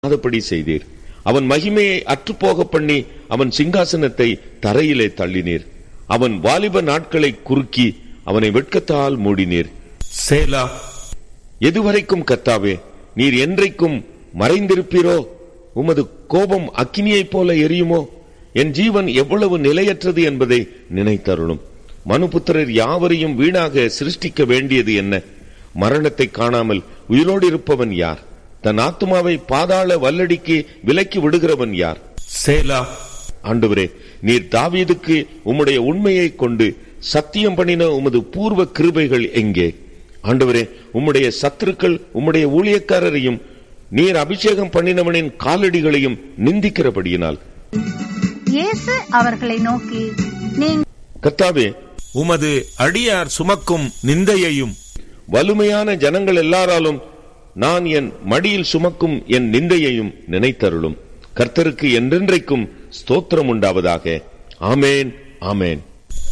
அதப்படி செய்தீர் அவன் மகிமையை அற்றுப்போக பண்ணி அவன் சிங்காசனத்தை தரையிலே தள்ளினீர் அவன் வாலிப நாட்களை குறுக்கி அவனை வெட்கத்தால் மூடினீர் சேலா எதுவரைக்கும் கத்தாவே நீர் என்றைக்கும் மறைந்திருப்பீரோ உமது கோபம் அக்கினியைப் போல எரியுமோ என் ஜீவன் எவ்வளவு நிலையற்றது என்பதை நினைத்தருளும் மனுபுத்திரர் யாவரையும் வீணாக சிருஷ்டிக்க வேண்டியது என்ன மரணத்தை காணாமல் உயிரோடு இருப்பவன் யார் தன் ஆத்துமாவை பாதாள வல்லடிக்கு விலக்கி விடுகிறவன் யார் சேலா ஆண்டவரே நீர் தாவீதுக்கு உம்முடைய உண்மையை கொண்டு சத்தியம் பண்ணின உமது பூர்வ கிருபைகள் எங்கே ஆண்டவரே உம்முடைய சத்துருக்கள் உம்முடைய ஊழியக்காரரையும் நீர் அபிஷேகம் பண்ணினவனின் காலடிகளையும் நிந்திக்கிறபடியினால் இயேசு அவர்களை நோக்கி நீங்கள் கர்த்தாவே உமது அடியார் சுமக்கும் நிந்தையையும் வலுமையான ஜனங்கள் எல்லாராலும் நான் என் மடியில் சுமக்கும் என் நிந்தையையும் நினைத்தருளும் கர்த்தருக்கு என்றென்றைக்கும் ஸ்தோத்திரம் உண்டாவதாக ஆமேன் ஆமேன்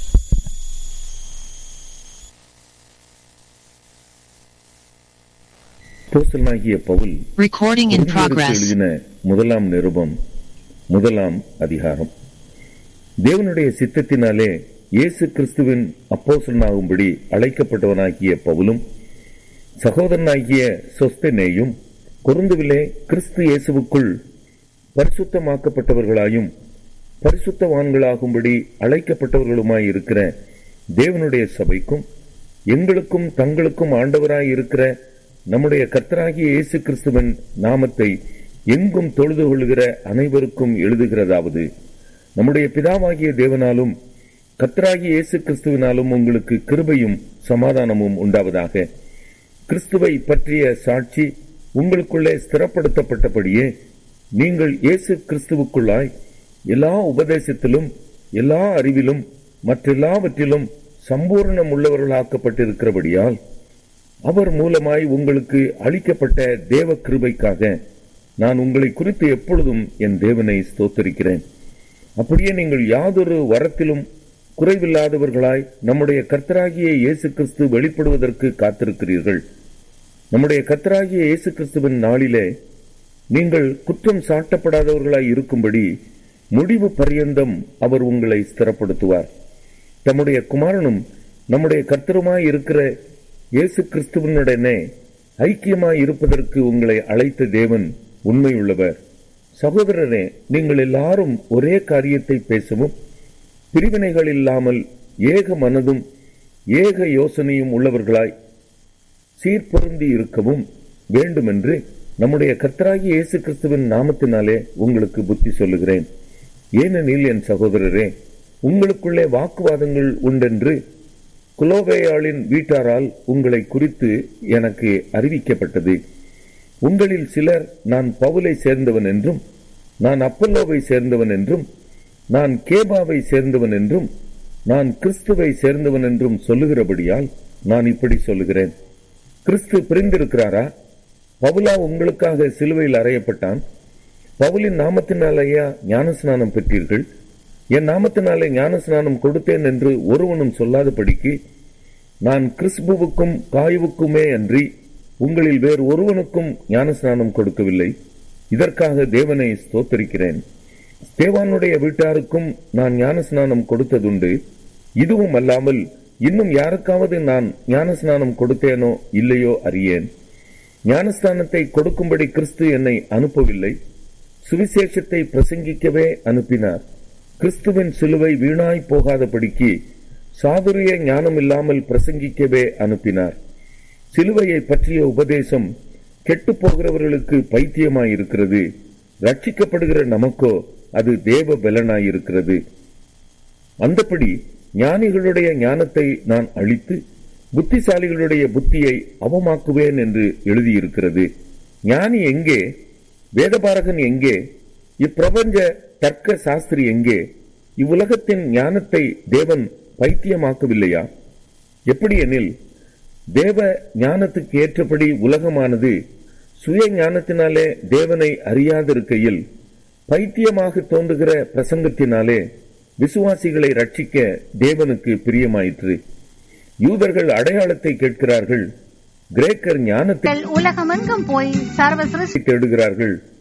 அப்போஸ்தலனாகிய பவுல் Recording in கொரிந்தியருக்கு progress. எழுதின முதலாம் நிருபம் முதலாம் அதிகாரம் தேவனுடைய சித்தத்தினாலே இயேசு கிறிஸ்துவின் அப்போஸ்தலனாகும்படி அழைக்கப்பட்டவனாகிய பவுலும் சகோதரனாகிய சொஸ்தனேயும் கொருந்துவிலே கிறிஸ்து இயேசுவுக்குள் பரிசுத்தமாக்கப்பட்டவர்களாயும் பரிசுத்தவான்களாகும்படி அழைக்கப்பட்டவர்களுமாய் இருக்கிற தேவனுடைய சபைக்கும் எங்களுக்கும் தங்களுக்கும் ஆண்டவராய் இருக்கிற நம்முடைய கர்த்தராகிய இயேசு கிறிஸ்துவின் நாமத்தை எங்கும் தொழுது கொள்கிற அனைவருக்கும் எழுதுகிறதாவது நம்முடைய பிதாவாகிய தேவனாலும் கர்த்தராகிய இயேசு கிறிஸ்துவினாலும் உங்களுக்கு கிருபையும் சமாதானமும் உண்டாவதாக கிறிஸ்துவை பற்றிய சாட்சி உங்களுக்குள்ளே ஸ்திரப்படுத்தப்பட்டபடியே நீங்கள் இயேசு கிறிஸ்துவுக்குள்ளாய் எல்லா உபதேசத்திலும் எல்லா அறிவிலும் மற்றெல்லாவற்றிலும் சம்பூர்ணம் உள்ளவர்களாக்கப்பட்டிருக்கிறபடியால் அவர் மூலமாய் உங்களுக்கு அளிக்கப்பட்ட தேவ கிருபைக்காக நான் உங்களை குறித்து எப்பொழுதும் என் தேவனை ஸ்தோத்தரிக்கிறேன் அப்படியே நீங்கள் யாதொரு வரத்திலும் குறைவில்லாதவர்களாய் நம்முடைய கர்த்தராகிய இயேசு கிறிஸ்து வெளிப்படுவதற்கு காத்திருக்கிறீர்கள் நம்முடைய கர்த்தராகிய இயேசு கிறிஸ்துவின் நாளிலே நீங்கள் குற்றம் சாட்டப்படாதவர்களாய் இருக்கும்படி முடிவு பரியந்தம் அவர் உங்களை ஸ்திரப்படுத்துவார் தம்முடைய குமாரனும் நம்முடைய கர்த்தருமாய் இருக்கிற இயேசு கிறிஸ்துவனுடனே ஐக்கியமாய் இருப்பதற்கு உங்களை அழைத்த தேவன் உண்மையுள்ளவர் சகோதரரே நீங்கள் எல்லாரும் ஒரே காரியத்தை பேசவும் பிரிவினைகள் இல்லாமல் ஏக மனதும் ஏக யோசனையும் உள்ளவர்களாய் சீர்பொருந்தி இருக்கவும் வேண்டுமென்று நம்முடைய கர்த்தராகிய இயேசு கிறிஸ்துவின் நாமத்தினாலே உங்களுக்கு புத்தி சொல்லுகிறேன் ஏனெனில் என் சகோதரரே உங்களுக்குள்ளே வாக்குவாதங்கள் உண்டென்று குலோவேயாளின் வீட்டாரால் உங்களை குறித்து எனக்கு அறிவிக்கப்பட்டது உங்களில் சிலர் நான் பவுலை சேர்ந்தவன் என்றும் நான் அப்பல்லோவை சேர்ந்தவன் என்றும் நான் கேபாவை சேர்ந்தவன் என்றும் நான் கிறிஸ்துவை சேர்ந்தவன் என்றும் சொல்லுகிறபடியால் நான் இப்படி சொல்லுகிறேன் கிறிஸ்து பிரிந்திருக்கிறாரா பவுலா உங்களுக்காக சிலுவையில் அறையப்பட்டான் பவுலின் நாமத்தினாலேயா ஞானஸ்நானம் பெற்றீர்கள் என் நாமத்தினாலே ஞானஸ்நானம் கொடுத்தேன் என்று ஒருவனும் சொல்லாதபடிக்கு நான் கிறிஸ்புவுக்கும் காயுவுக்குமே அன்றி உங்களில் வேறு ஒருவனுக்கும் ஞானஸ்நானம் கொடுக்கவில்லை இதற்காக தேவனை ஸ்தோத்தரிக்கிறேன் ஸ்தேவானுடைய வீட்டாருக்கும் நான் ஞானஸ்நானம் கொடுத்ததுண்டு இதுவும் அல்லாமல் இன்னும் யாருக்காவது நான் ஞானஸ்நானம் கொடுத்தேனோ இல்லையோ அறியேன் ஞானஸ்தானத்தை கொடுக்கும்படி கிறிஸ்து என்னை அனுப்பவில்லை சுவிசேஷத்தை பிரசங்கிக்கவே அனுப்பினார் கிறிஸ்துவின் சிலுவை வீணாய் போகாதபடிக்கு சாதுரிய ஞானம் இல்லாமல் பிரசங்கிக்கவே அனுப்பினார் சிலுவையை பற்றிய உபதேசம் கெட்டு போகிறவர்களுக்கு பைத்தியமாயிருக்கிறது ரட்சிக்கப்படுகிற நமக்கோ அது தேவ பலனாயிருக்கிறது அந்தப்படி ஞானிகளுடைய ஞானத்தை நான் அழித்து புத்திசாலிகளுடைய புத்தியை அவமாக்குவேன் என்று எழுதியிருக்கிறது ஞானி எங்கே வேதபாரகன் எங்கே இப்பிரபஞ்ச தர்க்க சாஸ்திரி எங்கே இவ்வுலகத்தின் ஞானத்தை தேவன் பைத்தியமாக்கவில்லையா எப்படி எனில் தேவ ஞானத்துக்கு ஏற்றபடி உலகமானது சுய ஞானத்தினாலே தேவனை அறியாதிருக்கையில் பைத்தியமாக தோன்றுகிற பிரசங்கத்தினாலே விசுவாசிகளை ரட்சிக்க தேவனுக்கு பிரியமாயிற்று யூதர்கள் அடையாளத்தை கேட்கிறார்கள் கிரேக்கர் ஞானத்தை உலகமெங்கும் போய் சர்வ சிருஷ்டி தேடுகிறார்கள்